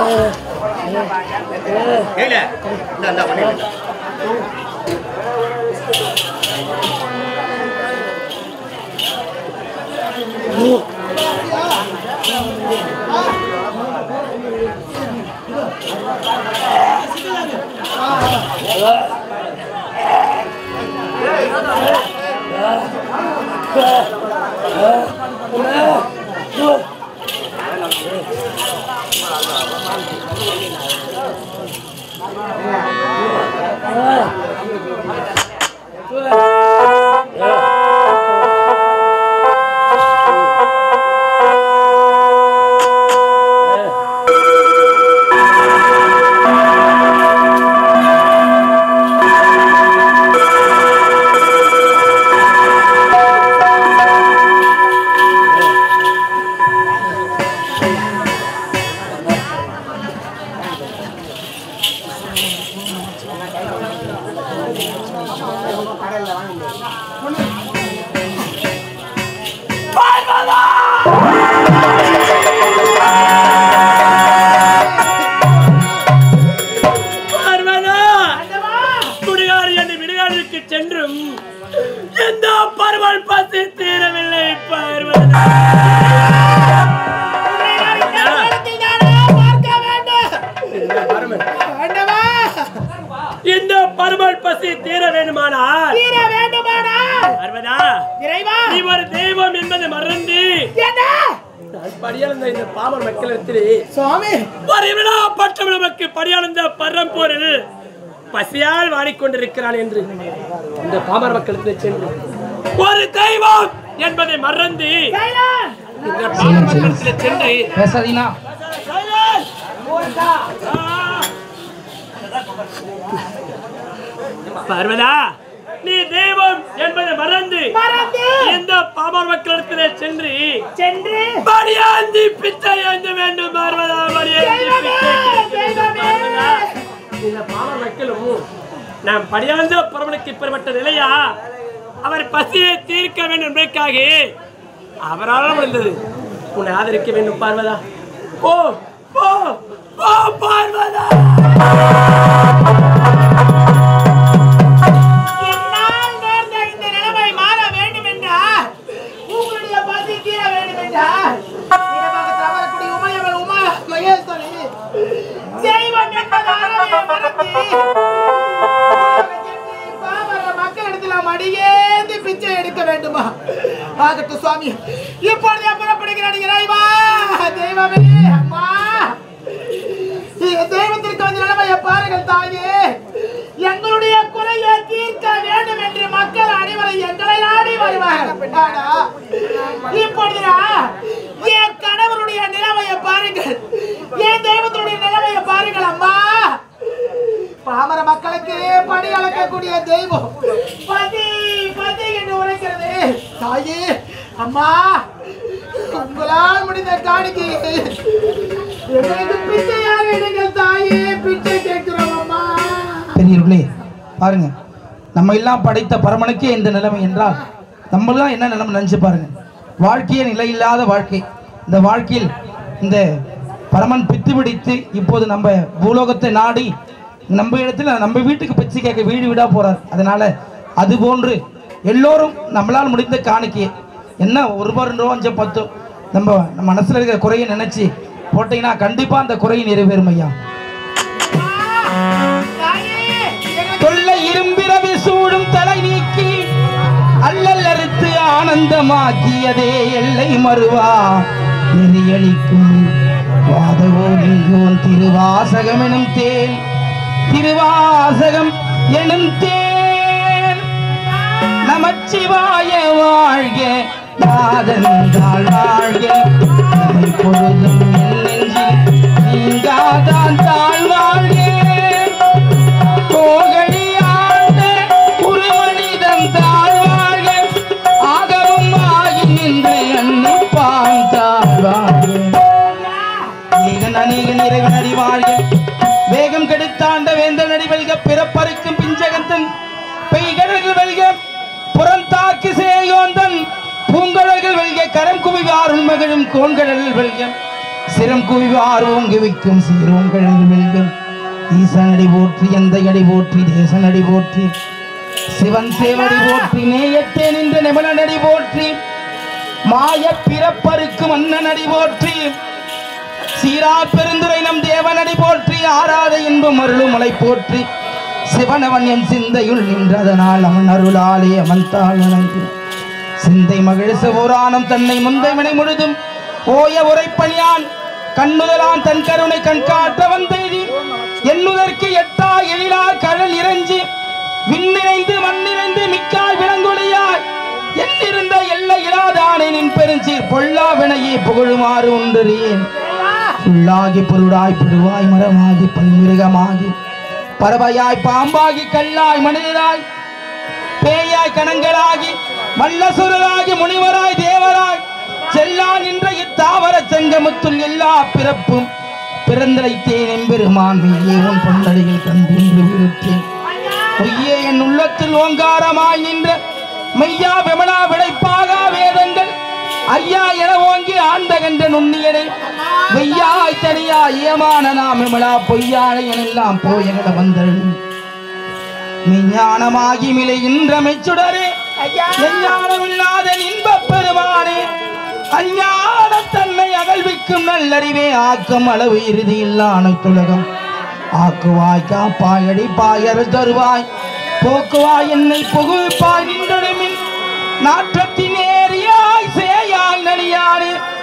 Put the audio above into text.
கேளு இந்த இந்த பண்ணிட்டு பார்வதா குடிகாரி என்று விடுகாடுக்கு சென்றும் எந்த பருவல் பசி தீரவில்லை பார்வதா இந்த பருவல் பசி தீர வேண்டுமானால் பார்வதா நீ ஒரு தெய்வம் என்பதை மறந்து நான் படியளந்த இந்த பாமர் மக்களிடத்திலே சுவாமி ஒரு விழா பட்ட நமக்கு படியளந்த பரம்பொருள் பசியால் வாடிக்கொண்டிருக்கிறான் என்று இந்த பாமர் மக்களுக்கு சென்று ஒரு தெய்வம் என்பதை மறந்து இந்த பாமர் மக்களிடத்தில் சென்று பேசாதீங்கன்னா பார்வதா நீ தெய்வம் என்பதை மறந்து இந்த பாமர் மக்களிடத்திலே சென்று சென்று படியாந்தி பிச்சை ஏந்த வேண்டும் பார்வதா படியாந்தி பிச்சை பார்வதா, இந்த பாமர் மக்களும் நாம் படியாந்த பரமனுக்கு பெறப்பட்ட நிலையா அவர் பசியை தீர்க்க வேண்டும் என்பதற்காக அவரால் முடிந்தது உன்னை ஆதரிக்க வேண்டும் பார்வதா போ போ போ பார்வதா என்னால் நேர்ந்த இந்த நிலைமை மாற வேண்டும் என்றால் உங்களுடைய பசி தீர வேண்டும் என்றால் இடமாகத்தில் அமரக்கூடிய உமையவள் உமா மகேஸ்வரி தெய்வம் என்பது அறவே மறந்து பாமர மக்களிடத்தில் மடியேந்தி பிச்சை எடுக்க வேண்டுமா ஆகட்டும் சுவாமி இப்பொழுதே புறப்படுகிறான் இறைவா தெய்வமே அம்மா தெய்வத்திற்கு வந்து நிலைமையை பாருங்கள் தாயே எங்களுடைய குறையை தீர்க்க வேண்டும் என்று மக்கள் அனைவரும் எங்களை நாடி வருவார்கள் ஆனா, இப்பொழுது என் கணவருடைய நிலைமையை பாருங்கள் என் தெய்வத்தினுடைய நிலைமையை பாருங்கள் அம்மா பாமர மக்களுக்கு பணி அளக்கக்கூடிய தெய்வம் பதி பதி என்று உரைக்கிறது தாயே அம்மா உங்களால் முடிந்த காணிக்கை எங்களுக்கு பிச்சையாக எடுங்கள் தாயே பிச்சை கேட்கிறோம் அம்மா பெரியவர்களே பாருங்க நம்ம எல்லாம் படைத்த பரமனுக்கே இந்த நிலைமை என்றால் நம்மளாம் என்ன நிலைமை நினைச்சு பாருங்க வாழ்க்கையே நிலையில்லாத வாழ்க்கை இந்த வாழ்க்கையில் இந்த பரமன் பித்து பிடித்து இப்போது நம்ம பூலோகத்தை நாடி நம்ம இடத்துல நம்ம வீட்டுக்கு பிச்சை கேட்க வீடு வீடா போறார் அதனால அது போன்று எல்லோரும் நம்மளால் முடிந்த காணிக்கையை என்ன ஒரு ரூபா ரெண்டு ரூபா அஞ்சு பத்து நம்ம நம்ம மனசுல இருக்கிற குறையை நினைச்சு போட்டீங்கன்னா கண்டிப்பா அந்த குறையை நிறைவேறும் ஐயா தாயே எங்களுக்கு தொல்லை இரும்பிரவி சூடும் தலை நீக்கி அல்லல் அறுத்து ஆனந்தமாக்கியதே எல்லை மறுவா நெறியளிக்கும் வாதவோலியோன் திருவாசகம் எனும் தேன் திருவாசகம் எனும் தேன் நமச்சிவாய வாழ்க நாதந்தாள் வாழ்க நம்மை பொழுதும் என் நெஞ்சில் நீங்காதான் தாழ் வாழ்க கோகழி ஆண்ட குருமனிதம் தாழ்வாழ்க ஆகவும் ஆகி நின்று அன்னிப்பான் தாழ்வாழ்க ஏகன் அநேகன் இறைவன் அறிவாழ்க வேகம் கெடுத்தாண்ட வேந்தன் அடிவல்க பிறப்பறுக்கும் பிஞ்சகந்தன் பெய்கடல்கள் வெல்க புறந்தாக்கி சேயோந்தன் பூங்கடல்கள் வெல்க கரம் குவிவார் உண்மகளும் கோண்கடல் வெல்க சிரம் குவிவார் ஓங்கி வைக்கும் சீரோம் கிழங்கு வெல்கும் ஈசனடி போற்றி எந்த அடி போற்றி தேசனடி போற்றி சிவன் சேவடி போற்றி நேயத்தே நின்ற நிமலனடி போற்றி மாய பிறப்பருக்கு மன்னனடி போற்றி சீரா பெருந்துரை நம் தேவனடி போற்றி ஆராத இன்பம் அருளும் மலை போற்றி சிவனவன் என் சிந்தையுள் நின்றதனால் அவன் அருளாலே அமர்ந்தாள் வணங்கி சிந்தை மகிழ் சிவரானம் தன்னை முந்தை மனை முழுதும் ஓய உரைப்பணியான் கண்ணுதலான் தன் கருணை கண்காட்ட வந்தெய்தி எண்ணுதற்கு எட்டா எழிலார் கடல் இறைஞ்சி விண்ணிறைந்து மண்ணிறைந்து மிக்காய் விளங்கொழியாய் என்னிருந்த எல்லை இலாதானே நின் பெருஞ்சீர் பொல்லா வினையே புகழுமாறு ஒன்றறியேன் புல்லாகி பொருளாய் பிடுவாய் மரமாகி பன்மிருகமாகி பறவையாய் பாம்பாகி கல்லாய் மனிதராய் பேயாய் கணங்களாகி வல்லசுரராகி முனிவராய் தேவராய் செல்லா நின்ற இத்தாவர சங்கமத்துள் எல்லா பிறப்பும் பிறந்தழைத்தேன் எம்பெருமான் மெய்யே உன் பொன்னடியில் கண்டின்று விருத்தேன் பொய்யே என் உள்ளத்தில் ஓங்காரமாய் நின்ற மெய்யா விமலா விடைப்பாகா வேதங்கள் ஐயா என ஓங்கி ஆண்டகன்ற நுண்ணியனே வெய்யாய் தனியா ஏமான நாம் விமலா பொய்யானை எல்லாம் போயகட வந்தழி மெஞ்ஞானமாகி மிளைகின்ற மெச்சுடரே எஞ்ஞானமில்லாத இன்பப் பெருமானே அஞ்ஞான தன்னை அகழ்விக்கும் நல்லறிவே ஆக்கம் அளவு இறுதி இல்லா அனைத்துலகம் ஆக்குவாய் காப்பாய் அடிப்பாய் அருள் தருவாய் போக்குவாய் என்னை புகுவிப்பாய் நின்றடுமின் நாற்றத்தின் ஏறியாய் சேயாய் நலியானே